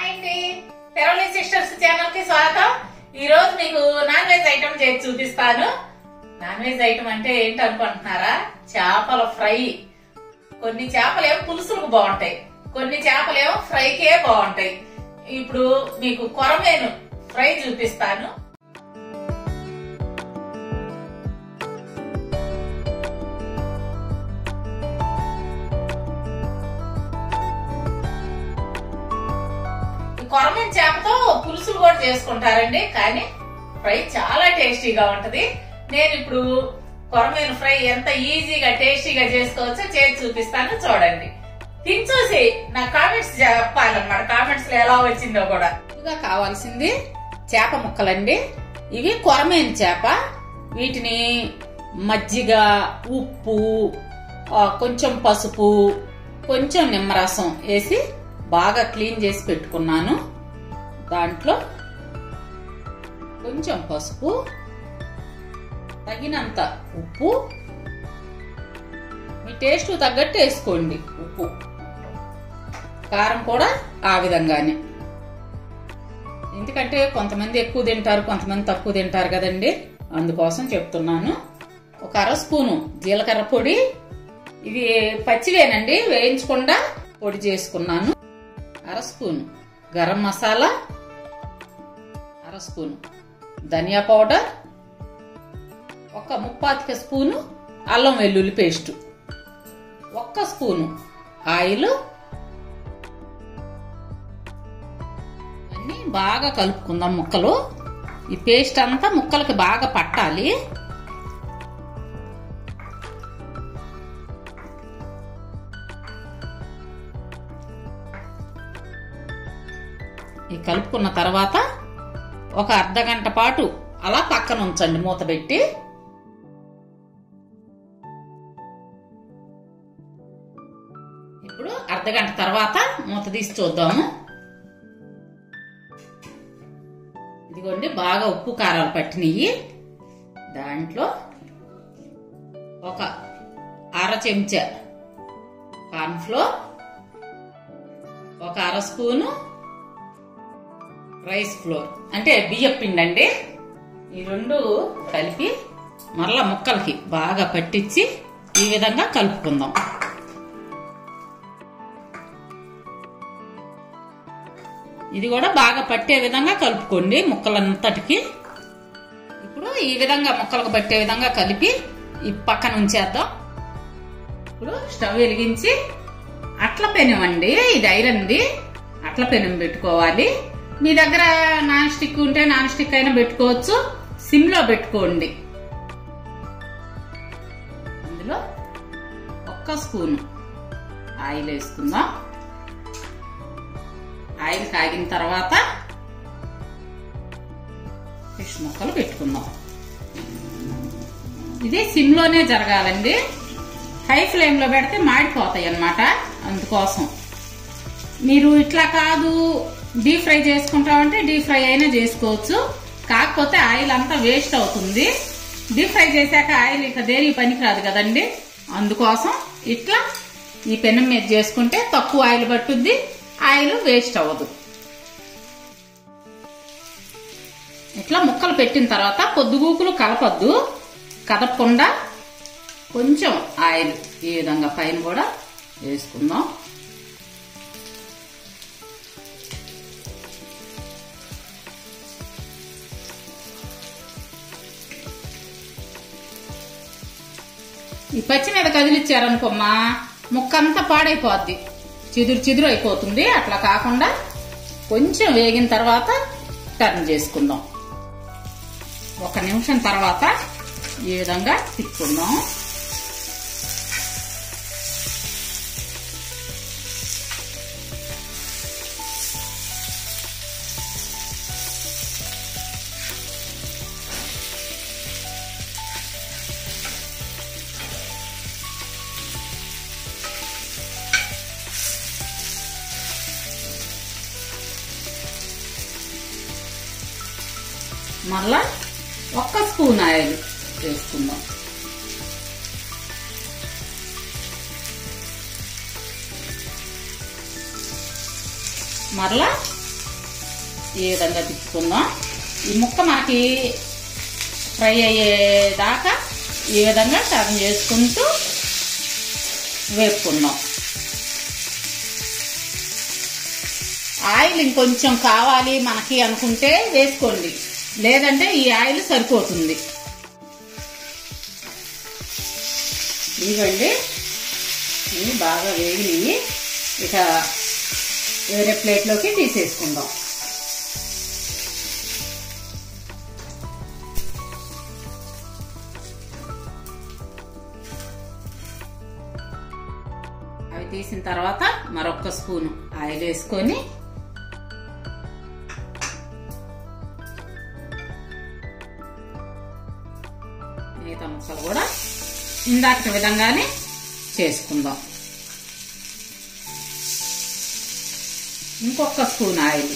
అండి తెరవలి sisters channel కి స్వాగతం ఈ రోజు మీకు నాన్ వెజ్ ఐటమ్ చేసి చూపిస్తాను నాన్ వెజ్ ఐటమ్ అంటే ఏంటి అనుకుంటున్నారా చేపల ఫ్రై కొన్ని చేపలేమో పులుసులకు బాగుంటాయి కొన్ని చేపలేమో ఫ్రైకే బాగుంటాయి ఇప్పుడు మీకు కొరమేను ఫ్రై చూపిస్తాను ఈ కొరమేను చేపతో పులుసులు కూడా చేసుకుంటారండి కానీ ఫ్రై చాలా టేస్టీగా ఉంటది నేను ఇప్పుడు కొరమేను ఫ్రై ఎంత ఈజీగా టేస్టీగా చేసుకోవచ్చో చేసి చూపిస్తాను చూడండి తిని చూసి నా కామెంట్స్ చెప్పాలన్నమాట కామెంట్స్ లో ఎలా వచ్చిందో కూడా ఇదిగా కావాల్సింది చేప ముక్కలండి ఇవి కొరమేను చేప వీటిని మజ్జిగ ఉప్పు ఆ, కొంచెం పసుపు కొంచెం నిమ్మరసం వేసి బాగా క్లీన్ చేసి పెట్టుకున్నాను దాంట్లో కొంచెం పసుపు తగినంత ఉప్పు మీ టేస్ట్ తగ్గట్టు వేసుకోండి ఉప్పు కారం కూడా ఆ విధంగానే ఎందుకంటే కొంతమంది ఎక్కువ తింటారు కొంతమంది తక్కువ తింటారు కదండి అందుకోసం చెప్తున్నాను ఒక అర స్పూను జీలకర్ర పొడి ఇది పచ్చివేనండి వేయించకుండా పొడి చేసుకున్నాను అర స్పూను గరం మసాలా అర స్పూను ధనియా పౌడర్ ఒక ముప్పాతిక స్పూను అల్లం వెల్లుల్లి పేస్ట్ ఒక్క స్పూను ఆయిల్ అన్ని బాగా కలుపుకుందాం ముక్కలు ఈ పేస్ట్ అంతా ముక్కలకి బాగా పట్టాలి ఈ కలుపుకున్న తర్వాత ఒక అర్ధ గంట పాటు అలా పక్కన ఉంచండి మూత పెట్టి ఇప్పుడు అర్ధ గంట తర్వాత మూత తీసి చూద్దాము ఇదిగోండి బాగా ఉప్పు కారాలు పట్టినవి దాంట్లో ఒక అర చెంచా కార్న్ఫ్లోర్ ఒక అర స్పూను రైస్ ఫ్లోర్ అంటే బియ్యం పిండి అండి ఈ రెండు కలిపి మరలా ముక్కలకి బాగా పట్టించి ఈ విధంగా కలుపుకుందాం ఇది కూడా బాగా పట్టే విధంగా కలుపుకోండి ముక్కలంతటికి ఇప్పుడు ఈ విధంగా ముక్కలకు పట్టే విధంగా కలిపి ఈ పక్కన ఉంచేద్దాం ఇప్పుడు స్టవ్ వెలిగించి అట్ల పెనం అండి ఇది ఐరన్ది అట్ల పెనం పెట్టుకోవాలి మీ దగ్గర నాన్ స్టిక్ ఉంటే నాన్ స్టిక్ అయినా పెట్టుకోవచ్చు సిమ్ లో పెట్టుకోండి అందులో ఒక్క స్పూన్ ఆయిల్ వేసుకుందాం ఆయిల్ కాగిన తర్వాత ఫిష్ ముక్కలు పెట్టుకుందాం ఇది సిమ్ లోనే జరగాలండి హై ఫ్లేమ్ లో పెడితే మాడిపోతాయి అన్నమాట అందుకోసం మీరు ఇట్లా కాదు డీప్ ఫ్రై చేసుకుంటామంటే డీప్ ఫ్రై అయినా చేసుకోవచ్చు కాకపోతే ఆయిల్ అంతా వేస్ట్ అవుతుంది డీప్ ఫ్రై చేశాక ఆయిల్ ఇక దేనికి పనికిరాదు కదండి అందుకోసం ఇట్లా ఈ పెనం మీద చేసుకుంటే తక్కువ ఆయిల్ పట్టుద్ది ఆయిల్ వేస్ట్ అవ్వదు ఇట్లా ముక్కలు పెట్టిన తర్వాత పొద్దుగూకులు కలపద్దు కదపకుండా కొంచెం ఆయిల్ ఈ విధంగా పైన కూడా వేసుకుందాం ఈ పచ్చి మీద కదిలిచ్చారనుకోమ్మా ముక్కంతా పాడైపోద్ది చిదురు చిదురు అయిపోతుంది అట్లా కాకుండా కొంచెం వేగిన తర్వాత టర్న్ చేసుకుందాం ఒక నిమిషం తర్వాత ఈ విధంగా తిప్పుకుందాం మళ్ళా ఒక్క స్పూన్ ఆయిల్ వేసుకుందాం మరలా ఈ విధంగా తిప్పుకుందాం ఈ ముక్క మనకి ఫ్రై అయ్యేదాకా ఈ విధంగా టర్న్ చేసుకుంటూ వేపుకుందాం ఆయిల్ ఇంకొంచెం కావాలి మనకి అనుకుంటే వేసుకోండి లేదంటే ఈ ఆయిల్ సరిపోతుంది ఇవ్వండి ఇవి బాగా వేగినవి ఇక వేరే ప్లేట్లోకి తీసేసుకుందాం అవి తీసిన తర్వాత మరొక స్పూను ఆయిల్ వేసుకొని మిగతా ముక్కలు కూడా ఇందాక విధంగానే చేసుకుందాం ఇంకొక స్పూన్ ఆయిల్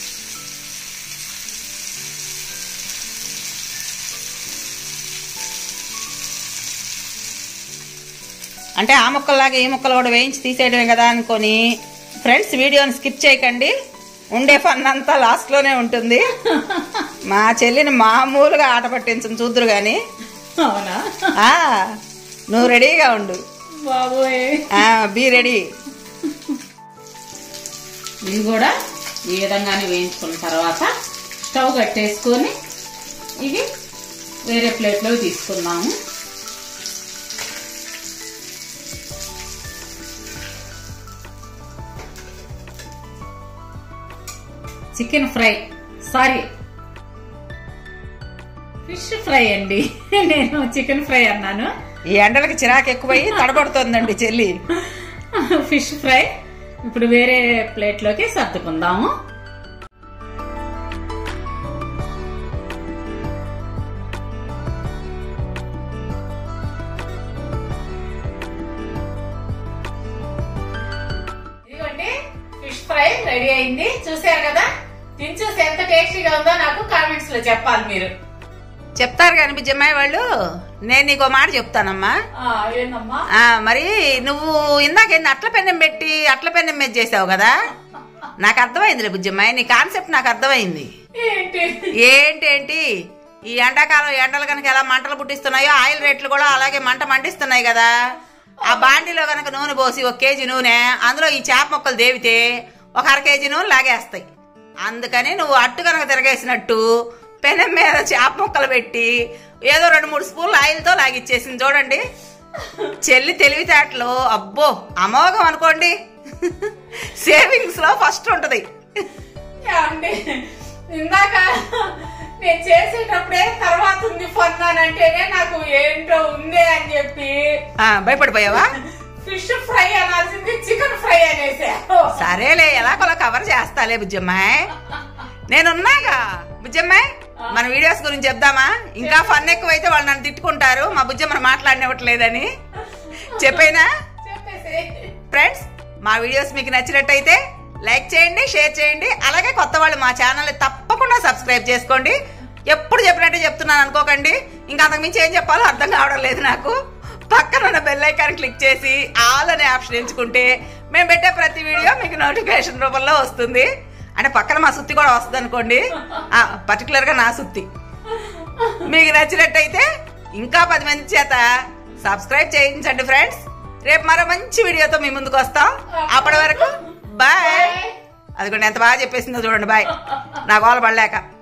అంటే ఆ ముక్కల్లాగా ఈ ముక్కలు కూడా వేయించి తీసేయడమే కదా అనుకొని ఫ్రెండ్స్ వీడియోని స్కిప్ చేయకండి ఉండే ఫన్ అంతా లాస్ట్ లోనే ఉంటుంది మా చెల్లిని మామూలుగా ఆట పట్టించను చూద్దరు గాని అవునా ఆ, నువ్వు రెడీగా ఉండు బాబోయ్ బీ రెడీ ఇవి కూడా ఈ విధంగానే వేయించుకున్న తర్వాత స్టవ్ కట్టేసుకొని ఇవి వేరే ప్లేట్లో తీసుకుందాము chicken fry sorry fish fry అండి నేను చికెన్ ఫ్రై అన్నాను ఈ ఎండలకి చిరాకు ఎక్కువయ్యి తడబడుతోందండి చెల్లి ఫిష్ ఫ్రై ఇప్పుడు వేరే ప్లేట్లోకి సర్దుకుందాము ఇదిగోండి ఫిష్ ఫ్రై రెడీ అయింది చూసారు కదా తిని చూసి ఎంత టేస్టీగా ఉందో నాకు కామెంట్స్ లో చెప్పాలి మీరు చెప్తారు కానీ బిజ్జమ్మాయి వాళ్ళు నేను నీకు ఓ మాట చెప్తానమ్మా ఆ, ఏందమ్మా ఆ, మరి నువ్వు ఇందాక ఎన్ని అట్ల పెన్నం పెట్టి అట్ల పెన్నం మీద చేసావు కదా నాకు అర్థమైందిలే బుజ్జమ్మాయి నీ కాన్సెప్ట్ నాకు అర్థమైంది ఏంటి ఏంటేంటి ఈ ఎండాకాలం ఎండలు కనుక ఎలా మంటలు పుట్టిస్తున్నాయో ఆయిల్ రేట్లు కూడా అలాగే మంట మండిస్తున్నాయి కదా ఆ బాండీలో కనుక నూనె పోసి ఒక కేజీ నూనె అందులో ఈ చేప ముక్కలు దేవితే ఒక అర కేజీ నూనె లాగేస్తాయి అందుకని నువ్వు అట్టు కనుక తిరగేసినట్టు పెనం మీద చేప ముక్కలు పెట్టి ఏదో రెండు మూడు స్పూన్లు ఆయిల్తో లాగిచ్చేసింది చూడండి చెల్లి తెలివితేటలు అబ్బో అమోఘం అనుకోండి సేవింగ్స్ లో ఫస్ట్ ఉంటది ఏమండి ఇందాక నేను చేసేటప్పుడే తర్వాత ఉంది ఫన్ అని అంటేనే నాకు ఏంటో ఉంది అని చెప్పి ఆ, భయపడిపోయావా ఫిష్ ఫ్రై అనాల్సింది చికెన్ ఫ్రై అనేసా సరేలే ఎలాగోలా కవర్ చేస్తాలే బుజ్జమ్మాయ్ నేనున్నాగా బుజ్జమ్మాయ్ మన వీడియోస్ గురించి చెప్దామా ఇంకా ఫన్ ఎక్కువైతే వాళ్ళు నన్ను తిట్టుకుంటారు మా బుజ్జమ్మని మాట్లాడినవ్వట్లేదని చెప్పేనా చెప్పేసి ఫ్రెండ్స్ మా వీడియోస్ మీకు నచ్చినట్టయితే లైక్ చేయండి షేర్ చేయండి అలాగే కొత్త వాళ్ళు మా ఛానల్ తప్పకుండా సబ్స్క్రైబ్ చేసుకోండి ఎప్పుడు చెప్పినట్టే చెప్తున్నాను అనుకోకండి ఇంకా అంతకుమించి ఏం చెప్పాలో అర్థం కావడం లేదు నాకు పక్కన ఉన్న బెల్ ఐకాన్ క్లిక్ చేసి ఆల్ అనే ఆప్షన్ ఎంచుకుంటే మేము పెట్టే ప్రతి వీడియో మీకు నోటిఫికేషన్ రూపంలో వస్తుంది అంటే పక్కన మా సుత్తి కూడా వస్తుంది అనుకోండి పర్టికులర్ గా నా సుత్తి మీకు నచ్చినట్టయితే ఇంకా పది మంది చేత సబ్స్క్రైబ్ చేయించండి ఫ్రెండ్స్ రేపు మరో మంచి వీడియోతో మీ ముందుకు వస్తాం అప్పటి వరకు బాయ్ అదిగోండి ఎంత బాగా చెప్పేసిందో చూడండి బాయ్ నా గోల పడలేక